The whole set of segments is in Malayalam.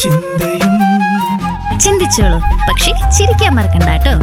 ചിന്തയും ചിന്തിച്ചോളൂ പക്ഷെ ചിരിക്കാൻ മറക്കണ്ട കേട്ടോ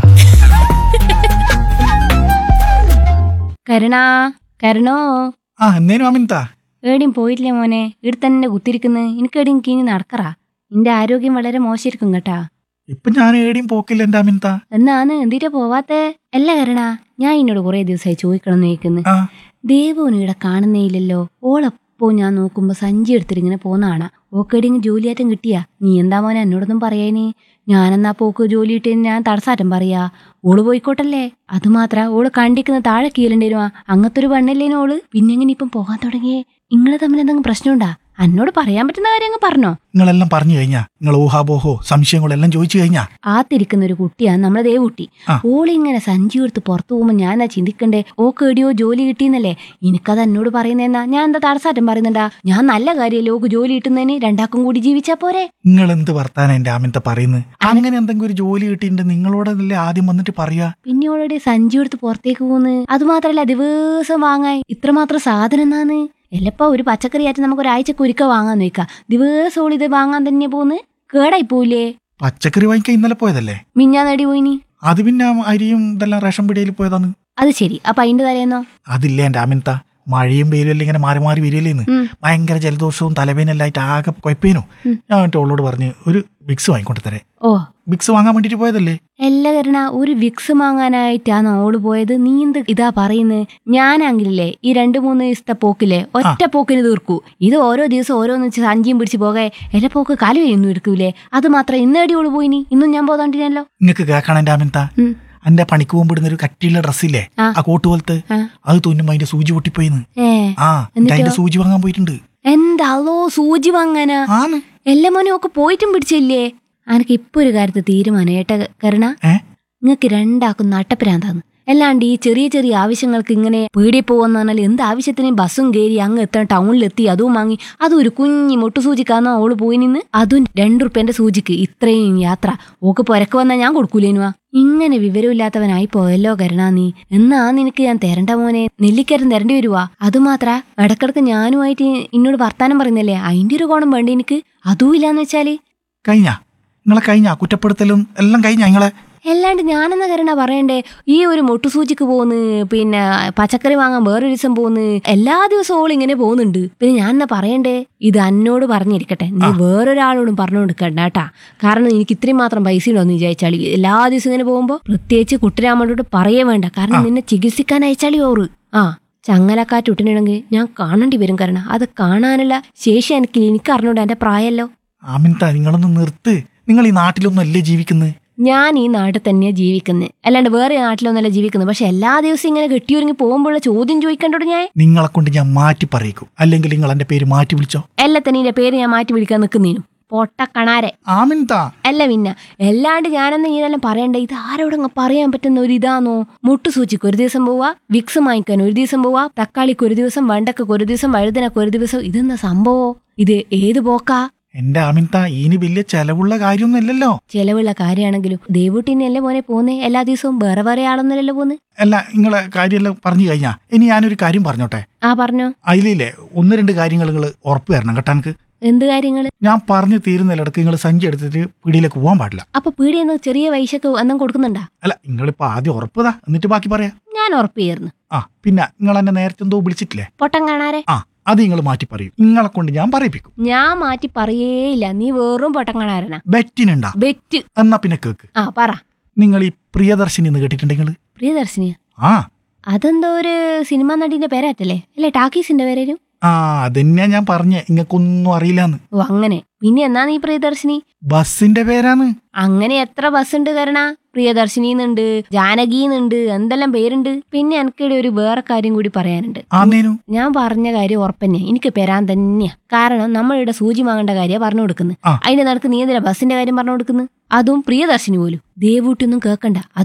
കരുണാ കരുണോ ആ എന്തേനും അമിൻതാ ഏടിയും പോയില്ലേ മോനെ ഇവിടെ തന്നെ കുത്തിരിക്കുന്നു എനിക്ക് ഏടിയും കീഞ്ഞ് നടക്കറാ നിന്റെ ആരോഗ്യം വളരെ മോശമായിരിക്കും കേട്ടാ ഇപ്പൊ ഞാൻ ഏടിയും പോക്കില്ല എന്റെ അമിൻത എന്നാന്ന് എന്തിട്ടാ പോവാത്തെ അല്ല കരുണാ ഞാൻ എന്നോട് കുറെ ദിവസമായി ചോദിക്കണം എന്ന് ചോദിക്കുന്നു ആ ദേവുവിന് ഇവിടെ കാണുന്നേയില്ലല്ലോ ഓളെപ്പോ ഞാൻ നോക്കുമ്പോ സഞ്ചി എടുത്തിട്ട് ഇങ്ങനെ പോന്നാണ് ഓക്കേടിങ് ജോലിയാറ്റം കിട്ടിയാ നീ എന്താ മോനെ എന്നോടൊന്നും പറയാനേ ഞാനെന്നാ പോക്ക് ജോലി ഇട്ട് ഞാൻ തടസ്സാറ്റം പറയാ ഓള് പോയിക്കോട്ടല്ലേ അത് മാത്ര ഓള് കണ്ടിക്കുന്ന താഴെ കീലണ്ടേരുവാ അങ്ങനത്തെ ഒരു പെണ്ണല്ലേനു ഓള് പിന്നെ എങ്ങനെ ഇപ്പം പോകാൻ തുടങ്ങിയേ നിങ്ങള് തമ്മിൽ എന്തെങ്കിലും പ്രശ്നമുണ്ടാ എന്നോട് പറയാൻ പറ്റുന്ന കാര്യം അങ്ങ് പറഞ്ഞോ നിങ്ങളെല്ലാം പറഞ്ഞു കഴിഞ്ഞാ നിങ്ങൾ ഊഹാബോഹോ സംശയങ്ങളെല്ലാം ചോദിച്ചു കഴിഞ്ഞാ ആത്തിരിക്കുന്ന ഒരു കുട്ടിയാണ് നമ്മളെ ദേവുട്ടി ആ. ഓളിങ്ങനെ സഞ്ചി എടുത്ത് പുറത്തു പോകുമ്പോ ഞാൻ എന്നാ ചിന്തിക്കണ്ടേ ഓക്ക് എടിയോ ജോലി കിട്ടിയെന്നല്ലേ എനിക്കത് എന്നോട് പറയുന്നതെന്നാ ഞാൻ എന്താ തടസ്സാറ്റം പറയുന്നുണ്ടാ ഞാൻ നല്ല കാര്യമല്ലേ ഓക്ക് ജോലി കിട്ടുന്നതിന് രണ്ടാക്കും കൂടി ജീവിച്ചാ പോരെ നിങ്ങൾ എന്ത് വർത്താനം എന്റെ അമിൻത പറയുന്നത് അങ്ങനെ എന്തെങ്കിലും ഒരു ജോലി കിട്ടിയിട്ട് നിങ്ങളോടല്ലേ ആദ്യം വന്നിട്ട് പറയാ പിന്നെ ഓൾറെഡി സഞ്ചി എടുത്ത് പുറത്തേക്ക് പോന്ന് അത് മാത്രല്ല ദിവസം വാങ്ങാൻ ഇത്രമാത്രം സാധനം എന്നാന്ന് എല്ലപ്പോ ഒരു പച്ചക്കറി ആയിട്ട് നമുക്ക് ഒരാഴ്ചക്ക് ഒരിക്കൽ വാങ്ങാൻ നോക്കാം ദിവസം ഓൾ ഇത് വാങ്ങാൻ തന്നെ പോന്ന് കേടായി പോയില്ലേ പച്ചക്കറി വാങ്ങിക്കാൻ ഇന്നലെ പോയതല്ലേ മിഞ്ഞാ നേടി പോയിനി അത് പിന്നെ അരിയും ഇതെല്ലാം റേഷൻ പിടിയിൽ പോയതാണ് അത് ശരി അപ്പൊ അതിന്റെ തലേന്നോ അതില്ലേ എന്റെ അമിൻത മഴയും വെയിലും എല്ലാം ഇങ്ങനെ മാറി മാറി വരികയല്ലേന്ന് ഉം. ഭയങ്കര ജലദോഷവും തലവേനെല്ലാം ആയിട്ട് ആകെ കുഴപ്പേനു ഉം. ഞാൻ എന്നിട്ട് അവളോട് പറഞ്ഞ് ഒരു വിക്സ് വാങ്ങിക്കൊണ്ട് തരേ ഓ വിക്സ് വാങ്ങാൻ വേണ്ടിട്ട് പോയതല്ലേ എല്ലാ കരുണ ഒരു വിക്സ് വാങ്ങാനായിട്ടാണ് ഓള് പോയത് നീ എന്ത് ഇതാ പറയുന്നത് ഞാനാങ്കിലേ ഈ രണ്ട് മൂന്ന് ദിവസത്തെ പോക്കില്ലേ ഒറ്റ പോക്കിന് തീർക്കൂ ഇത് ഓരോ ദിവസം ഓരോന്ന് വെച്ച് സഞ്ചിയും പിടിച്ച് പോകെ എന്റെ പോക്ക് കാലു ഒന്നും എടുക്കൂലേ അത് മാത്രം ഇന്നേടി ഓള് പോയിനി ഇന്നും ഞാൻ പോതാണ്ടിനല്ലോ നിങ്ങക്ക് കേൾക്കണം എന്റെ അമിൻത ഉം. എന്റെ പണിക്ക് പോകുമ്പോടുന്ന ഒരു കട്ടിയുള്ള ഡ്രസ്സില്ലേ ആ. ആ കോട്ട് പോലത്തെ ആ. അത് തുന്നുമ്പോ അതിന്റെ സൂചി പൊട്ടിപ്പോയിന്ന് ഏ ആ എന്നിട്ട് അതിന്റെ സൂചി വാങ്ങാൻ പോയിട്ടുണ്ട് എന്താളോ സൂചി വാങ്ങാനാ ആന്ന് എല്ലാ മോനും ഒക്കെ പോയിട്ടും പിടിച്ചില്ലേ അനക്ക് ഇപ്പൊ ഒരു കാര്യത്തിൽ തീരുമാനം ഏട്ട കരുണ ഏ നിങ്ങൾക്ക് രണ്ടാക്കും നട്ടപ്പരാന്താന്ന് അല്ലാണ്ട് ഈ ചെറിയ ചെറിയ ആവശ്യങ്ങൾക്ക് ഇങ്ങനെ പീടിയ പോവാന്ന് പറഞ്ഞാൽ എന്ത് ആവശ്യത്തിനും ബസ്സും കയറി അങ്ങ് എത്താൻ ടൗണിലെത്തി അതും വാങ്ങി അതും ഒരു കുഞ്ഞി മുട്ടു സൂചിക്കാന്നോ അവള് പോയി നിന്ന് അതും രണ്ടു റുപ്യന്റെ സൂചിക്ക് ഇത്രയും യാത്ര ഓക്ക് പുരക്ക് വന്നാൽ ഞാൻ കൊടുക്കൂലേനുവാ ഇങ്ങനെ വിവരമില്ലാത്തവനായി പോയല്ലോ കരുണാ നീ എന്നാ നിനക്ക് ഞാൻ തരണ്ട മോനെ നെല്ലിക്കരം തരേണ്ടി വരുവാ അതുമാത്ര ഇടക്കിടക്ക് ഞാനുമായിട്ട് എന്നോട് വർത്താനം പറയുന്നല്ലേ അതിന്റെ ഒരു കോണം വേണ്ട എനിക്ക് അതും ഇല്ലാന്ന് വെച്ചാല് കഴിഞ്ഞ നിങ്ങളെ കഴിഞ്ഞ കുറ്റപ്പെടുത്തലും എല്ലാം കഴിഞ്ഞ നിങ്ങളെ അല്ലാണ്ട് ഞാനെന്ന കരുണ പറയണ്ടേ ഈ ഒരു മുട്ടുസൂചിക്ക് പോന്ന് പിന്നെ പച്ചക്കറി വാങ്ങാൻ വേറൊരു ദിവസം പോന്ന് എല്ലാ ദിവസവും ഓൾ ഇങ്ങനെ പോകുന്നുണ്ട് പിന്നെ ഞാൻ എന്നാ പറയണ്ടേ ഇത് എന്നോട് പറഞ്ഞിരിക്കട്ടെ നീ വേറൊരാളോടും പറഞ്ഞു കൊടുക്കണ്ട കേട്ടാ കാരണം എനിക്ക് ഇത്രയും മാത്രം പൈസ ഉണ്ടോന്ന് വിചാരിച്ചാളി എല്ലാ ദിവസവും ഇങ്ങനെ പോകുമ്പോ പ്രത്യേകിച്ച് കുട്ടിരാമനോട് പറയേ വേണ്ട കാരണം നിന്നെ ചികിത്സിക്കാൻ അയച്ചാളി ഓറ് ആ ചങ്ങലക്കാറ്റ് ഇട്ടിട്ടുണ്ടെങ്കിൽ ഞാൻ കാണേണ്ടി വരും കാരണം അത് കാണാനുള്ള ശേഷി എനിക്ക് എനിക്ക് അറിഞ്ഞൂടാ എന്റെ പ്രായമല്ലോ അമിൻത നിങ്ങളൊന്ന് നിർത്ത് നിങ്ങൾ ഈ നാട്ടിലൊന്നും അല്ലേ ജീവിക്കുന്നത് ഞാൻ ഈ നാട്ടിൽ തന്നെയാ ജീവിക്കുന്നത് അല്ലാണ്ട് വേറെ നാട്ടിലൊന്നല്ല ജീവിക്കുന്നത് പക്ഷെ എല്ലാ ദിവസവും ഇങ്ങനെ കെട്ടിയൊരുങ്ങി പോകുമ്പോഴുള്ള ചോദ്യം ചോദിക്കണ്ടോ ഞാൻ നിങ്ങളെ കൊണ്ട് ഞാൻ മാറ്റി പറയിക്കും അല്ലെങ്കിൽ നിങ്ങൾ എന്റെ പേര് മാറ്റി വിളിച്ചോ എല്ലാത്തന്നെ പേര് ഞാൻ മാറ്റി വിളിക്കാൻ നിൽക്കുന്നതിനും പൊട്ടക്കണാരെ ആമിൻത അല്ല പിന്നെ എല്ലാണ്ട് ഞാനെന്ന് ഇങ്ങനെല്ലാം പറയണ്ടേ ഇത് ആരോടങ്ങ് പറയാൻ പറ്റുന്ന ഒരു ഇതാണോ മുട്ടുസൂചിക്ക് ഒരു ദിവസം പോവാ വിക്സ് വാങ്ങിക്കാൻ ഒരു ദിവസം പോവാ തക്കാളിക്ക് ഒരു ദിവസം വെണ്ടക്കൊക്കെ ഒരു ദിവസം വഴുതനക്ക് ഒരു ദിവസം ഇതെന്താ സംഭവോ ഇത് ഏത് പോക്കാ എന്റെ ആമിൻത ഇനി വലിയ ചെലവുള്ള കാര്യമൊന്നും അല്ലല്ലോ ചെലവുള്ള കാര്യമാണെങ്കിലും ദേവൂട്ടിനല്ലേ മോനെ പോന്നേ എല്ലാ ദിവസവും വേറെ വേറെ ആളൊന്നല്ലല്ലോ പോന്ന് അല്ല നിങ്ങളെ കാര്യമെല്ലാം പറഞ്ഞു കഴിഞ്ഞാ ഇനി ഞാനൊരു കാര്യം പറഞ്ഞോട്ടെ ആ പറഞ്ഞോ അതിലില്ലേ ഒന്ന് രണ്ട് കാര്യങ്ങൾ നിങ്ങൾ ഉറപ്പ് തരണം കേട്ടോ എനിക്ക് എന്ത് കാര്യങ്ങള് ഞാൻ പറഞ്ഞു തീരുന്നിടക്ക് നിങ്ങൾ സഞ്ചി എടുത്തിട്ട് പിടിയിലേക്ക് പോകാൻ പാടില്ല അപ്പൊ പീടിയെന്ന് ചെറിയ പൈസക്ക് എന്തും കൊടുക്കുന്നുണ്ടാ അല്ല നിങ്ങളിപ്പോ ആദ്യം ഉറപ്പതാ എന്നിട്ട് ബാക്കി പറയാം ഞാൻ ഉറപ്പിയായിരുന്നു ആ പിന്നെ നിങ്ങൾ എന്നെ നേരത്തെ എന്തോ വിളിച്ചിട്ടില്ലേ പൊട്ടം കാണാരെ ആ അത് നിങ്ങൾ മാറ്റി പറയും നിങ്ങളെ കൊണ്ട് ഞാൻ പറയിപ്പിക്കും ഞാൻ മാറ്റി പറയേയില്ല നീ വെറും പൊട്ടം കാണാരനാ ബെറ്റിനുണ്ടാ ബെറ്റ് എന്നാ പിന്നെ കേക്ക് ആ പറ നിങ്ങൾ ഈ പ്രിയദർശിനി എന്ന് കേട്ടിട്ടുണ്ടെങ്കിൽ പ്രിയദർശിനിയ ആ അതെന്തോ ഒരു സിനിമാ നടിന്റെ പേരാറ്റല്ലേ അല്ലേ ടാക്കീസിന്റെ പേരും ആ അതന്നെയാ ഞാൻ പറഞ്ഞേ ഇങ്ങക്കൊന്നും അറിയില്ലാന്ന് ഓ അങ്ങനെ പിന്നെ എന്നാ നീ പ്രിയദർശിനി ബസ്സിന്റെ പേരാന്ന് അങ്ങനെ എത്ര ബസ് ഉണ്ട് കരണ പ്രിയദർശിനിന്നുണ്ട് ജാനകിന്നുണ്ട് എന്തെല്ലാം പേരുണ്ട് പിന്നെ എനിക്കിടെ ഒരു വേറെ കാര്യം കൂടി പറയാനുണ്ട് ആന്നേനു ഞാൻ പറഞ്ഞ കാര്യം ഉറപ്പന്നെ എനിക്ക് പെരാൻ തന്നെയാ കാരണം നമ്മളിവിടെ സൂചി വാങ്ങേണ്ട കാര്യം പറഞ്ഞു കൊടുക്കുന്നത് ആ. അതിന്റെ നടക്ക് നീ എന്തിനാ ബസ്സിന്റെ കാര്യം പറഞ്ഞു കൊടുക്കുന്നത് അതും പ്രിയദർശിനി പോലും ദേവൂട്ടൊന്നും കേൾക്കണ്ട അത്